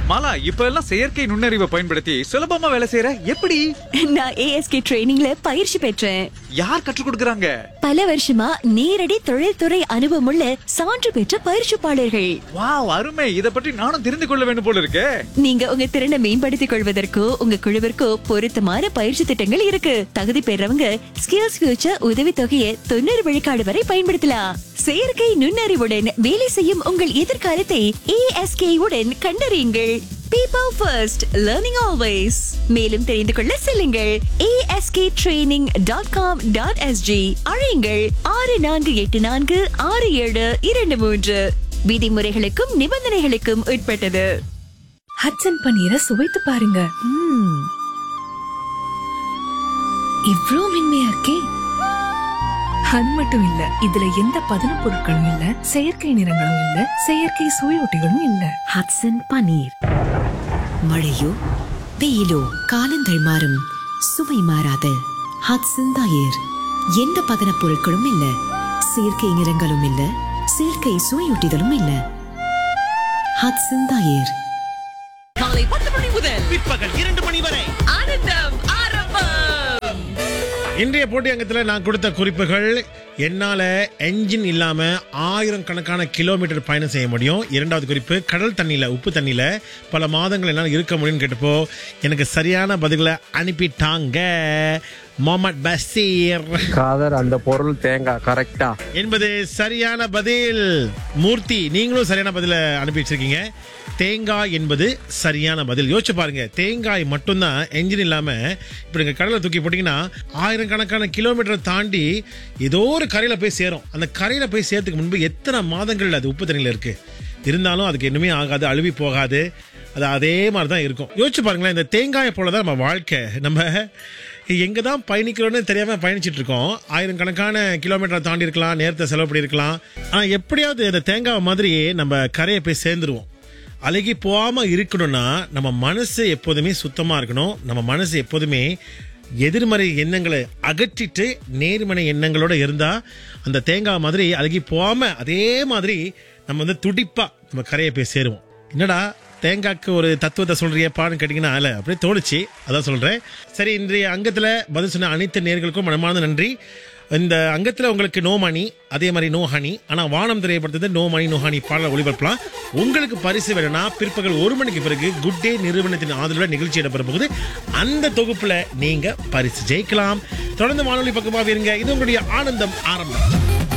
மாலா இப்ப எல்லாம் செயற்கை நுண்ணறிவை பயன்படுத்தி சுலபமா வேலை செய்யற எப்படி நான் ஏஎஸ்கே ட்ரைனிங்ல பயிற்சி பெற்றேன் யார் கற்றுக் கொடுக்கறாங்க பல வருஷமா நேரடி தொழில்துறை அனுபவமுள்ள சான்று பெற்ற பயிற்சிப்பாளர்கள் வாவ் அருமை இத பற்றி நானும் தெரிந்து கொள்ள வேண்டும் போல இருக்கே நீங்க உங்க திறனை மேம்படுத்திக் கொள்வதற்கோ உங்க குழுவிற்கோ பொருத்தமான பயிற்சி திட்டங்கள் இருக்கு தகுதி பெறவங்க ஸ்கில்ஸ் ஃபியூச்சர் உதவி தொகையை தொண்ணூறு விழுக்காடு வரை பயன்படுத்தலாம் செயற்கை நுண்ணறிவுடன் வேலை செய்யும் உங்கள் எதிர்காலத்தை ஏஎஸ்கே உடன் கண்டறியுங்கள் பீப்பிள் ஃபர்ஸ்ட் லேர்னிங் ஆல்வேஸ் மேலும் தெரிந்து கொள்ள செல்லுங்கள் ASK training dot com dot SG அழையுங்கள் ஆறு நான்கு எட்டு நான்கு ஆறு ஏழு இரண்டு மூன்று விதிமுறைகளுக்கும் நிபந்தனைகளுக்கும் உட்பட்டது ஹட்சன் பன்னீரை சுவைத்து பாருங்க ம்ம். இவ்ளோ மென்மையா இருக்கே அது மட்டும் இல்ல இதுல எந்த பதன பொருட்களும் இல்ல செயற்கை நிறங்களும் இல்ல செயற்கை சுவையொட்டிகளும் இல்ல ஹட்சன் பன்னீர் மழையோ வெயிலோ காலங்கள் மாறும் சுவை மாறாத ஹட்சன் தயிர் எந்த பதனப் பொருட்களும் இல்ல செயற்கை நிறங்களும் இல்ல செயற்கை சுவையூட்டிகளும் இல்ல ஹட்சன் தயிர் காலை பத்து மணி முதல் பிற்பகல் இரண்டு மணி வரை ஆனந்தம் ஆரம்பம் இன்றைய போட்டி அங்கத்தில் நான் கொடுத்த குறிப்புகள் என்னால் என்ஜின் இல்லாமல் ஆயிரம் கணக்கான கிலோமீட்டர் பயணம் செய்ய முடியும் இரண்டாவது குறிப்பு கடல் தண்ணியில் உப்பு தண்ணியில் பல மாதங்கள் என்னால் இருக்க முடியும்னு கேட்டப்போ எனக்கு சரியான பதில்களை அனுப்பிட்டாங்க மொஹமட் பசீர் காதர் அந்த பொருள் தேங்காய் கரெக்டா என்பது சரியான பதில் மூர்த்தி நீங்களும் சரியான பதிலை அனுப்பி வச்சிருக்கீங்க தேங்காய் என்பது சரியான பதில் யோசிச்சு பாருங்க தேங்காய் மட்டும்தான் என்ஜின் இல்லாம இப்ப நீங்க கடலை தூக்கி போட்டீங்கன்னா ஆயிரக்கணக்கான கிலோமீட்டர் தாண்டி ஏதோ ஒரு கரையில போய் சேரும் அந்த கரையில போய் சேர்த்துக்கு முன்பு எத்தனை மாதங்கள் அது உப்பு தண்ணியில இருக்கு இருந்தாலும் அதுக்கு இன்னுமே ஆகாது அழுவி போகாது அது அதே மாதிரி தான் இருக்கும் யோசிச்சு பாருங்களேன் இந்த தேங்காயை போல தான் நம்ம வாழ்க்கை நம்ம எங்கே தான் பயணிக்கிறோன்னு தெரியாமல் பயணிச்சிட்டு இருக்கோம் ஆயிரம் கணக்கான கிலோமீட்டரை தாண்டி இருக்கலாம் நேரத்தை செலவு பண்ணியிருக்கலாம் ஆனால் எப்படியாவது இந்த தேங்காய் மாதிரியே நம்ம கரையை போய் சேர்ந்துருவோம் அழுகி போகாமல் இருக்கணும்னா நம்ம மனசு எப்போதுமே சுத்தமாக இருக்கணும் நம்ம மனசு எப்போதுமே எதிர்மறை எண்ணங்களை அகற்றிட்டு நேர்மறை எண்ணங்களோட இருந்தா அந்த தேங்காய் மாதிரி அழுகி போகாம அதே மாதிரி நம்ம வந்து துடிப்பா நம்ம கரையை போய் சேருவோம் என்னடா தேங்காய்க்கு ஒரு தத்துவத்தை சொல்றியப்பான்னு கேட்டீங்கன்னா இல்ல அப்படியே தோணுச்சு அதான் சொல்றேன் சரி இன்றைய அங்கத்துல பதில் சொன்ன அனைத்து நேர்களுக்கும் மனமார்ந்த நன்றி இந்த அங்கத்துல உங்களுக்கு நோ மணி அதே மாதிரி நோ ஹனி ஆனா வானம் திரையப்படுத்தது நோ மணி நோ ஹனி பாடல ஒளிபரப்பலாம் உங்களுக்கு பரிசு வேணும்னா பிற்பகல் ஒரு மணிக்கு பிறகு குட் டே நிறுவனத்தின் ஆதரவுல நிகழ்ச்சி இடம்பெற போகுது அந்த தொகுப்புல நீங்க பரிசு ஜெயிக்கலாம் தொடர்ந்து வானொலி பக்கமாக இருங்க இது உங்களுடைய ஆனந்தம் ஆரம்பம்